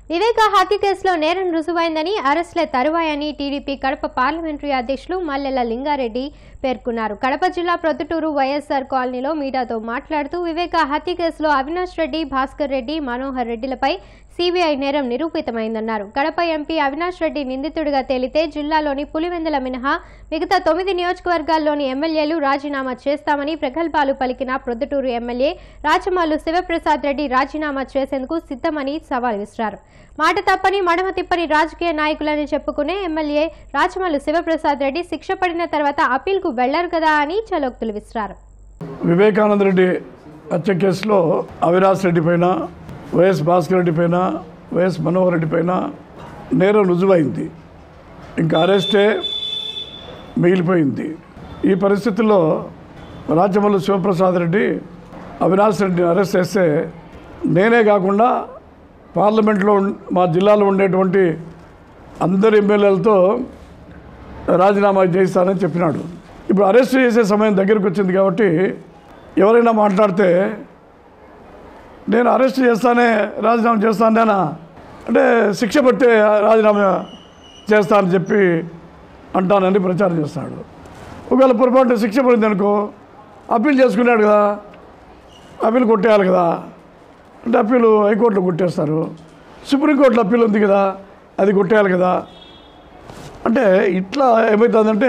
వివేక హత్య కేసులో నేరం రుజువైందని అరెస్టుల తరువాయని టీడీపీ కడప పార్లమెంటరీ అధ్యక్షులు మల్లెల లింగారెడ్డి పేర్కొన్నారు కడప జిల్లా ప్రొద్దుటూరు వైఎస్ఆర్ కాలనీలో మీడియాతో మాట్లాడుతూ వివేక హత్య కేసులో అవినాష్ రెడ్డి భాస్కర్ రెడ్డి మనోహర్ రెడ్డిలపై సిబిఐ నేరం నిరూపితమైందన్నారు కడప ఎంపీ అవినాష్ రెడ్డి నిందితుడిగా తేలితే జిల్లాలోని పులివెందుల మినహా మిగతా తొమ్మిది నియోజకవర్గాల్లోని ఎమ్మెల్యేలు రాజీనామా చేస్తామని ప్రగల్భాలు పలికిన ప్రొద్దుటూరు ఎమ్మెల్యే రాచమల్లు శివప్రసాద్ రెడ్డి రాజీనామా చేసేందుకు సిద్ధమని సవాల్ విసిరారు మాట తప్పని మడమ తిప్పని రాజకీయ నాయకులని చెప్పుకునే ఎమ్మెల్యే రాచమల్లు శివప్రసాద్ రెడ్డి శిక్ష పడిన తర్వాత అప్పీల్కు వెళ్లారు కదా అని చలోక్తులు విసిరారు వివేకానంద రెడ్డి హత్య కేసులో అవినాష్ రెడ్డి పైన వైఎస్ భాస్కర్ రెడ్డి పైన వైఎస్ మనోహర్ రెడ్డి పైన నేరం రుజువైంది ఇంకా అరెస్టే మిగిలిపోయింది ఈ పరిస్థితుల్లో రాజమల్లు శివప్రసాద్ రెడ్డి అవినాష్ రెడ్డిని అరెస్ట్ చేస్తే నేనే కాకుండా పార్లమెంట్లో ఉన్- మా జిల్లాలో ఉండేటువంటి అందరు ఎమ్మెల్యేలతో రాజీనామా చేస్తానని చెప్పినాడు ఇప్పుడు అరెస్ట్ చేసే సమయం దగ్గరికి వచ్చింది కాబట్టి ఎవరైనా మాట్లాడితే నేను అరెస్ట్ చేస్తానే రాజీనామా చేస్తానేనా అంటే శిక్ష పట్టే రాజీనామా చేస్తానని చెప్పి అంటానని ప్రచారం చేస్తాడు ఒకవేళ పొరపాటు శిక్ష పడింది అనుకో అప్పీల్ చేసుకున్నాడు కదా అప్పీల్ కొట్టేయాలి కదా అంటే అప్పీలు హైకోర్టులో కొట్టేస్తారు సుప్రీంకోర్టులో అప్పీల్ ఉంది కదా అది కొట్టేయాలి కదా అంటే ఇట్లా ఏమవుతుందంటే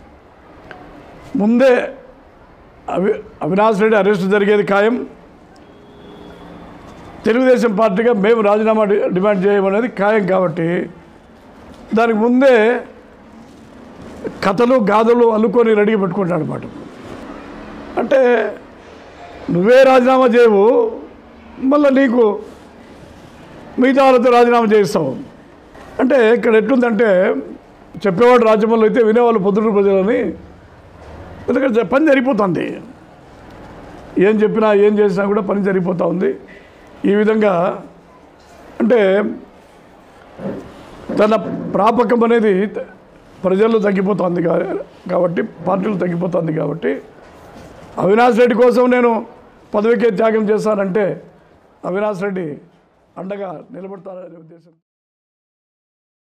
ముందే అవి అవినాష్ రెడ్డి అరెస్ట్ జరిగేది ఖాయం తెలుగుదేశం పార్టీగా మేము రాజీనామా డి- డిమాండ్ చేయమనేది ఖాయం కాబట్టి దానికి ముందే కథలు గాథలు అల్లుకొని రెడీగా పెట్టుకుంటాడు అనమాట అంటే నువ్వే రాజీనామా చేయవు మళ్ళీ నీకు మిగతా వాళ్ళతో రాజీనామా చేయిస్తావు అంటే ఇక్కడ ఎట్లుందంటే చెప్పేవాడు రాజ్యమంలో అయితే వినేవాళ్ళు పొద్దుటూరు ప్రజలని ఎందుకంటే పని జరిగిపోతుంది ఏం చెప్పినా ఏం చేసినా కూడా పని జరిగిపోతూ ఉంది ఈ విధంగా అంటే తన ప్రాపకం అనేది ప్రజల్లో తగ్గిపోతుంది కా- కాబట్టి పార్టీలు తగ్గిపోతుంది కాబట్టి అవినాష్ రెడ్డి కోసం నేను పదవికే త్యాగం చేస్తానంటే అవినాష్ రెడ్డి అండగా నిలబడతాననే ఉద్దేశం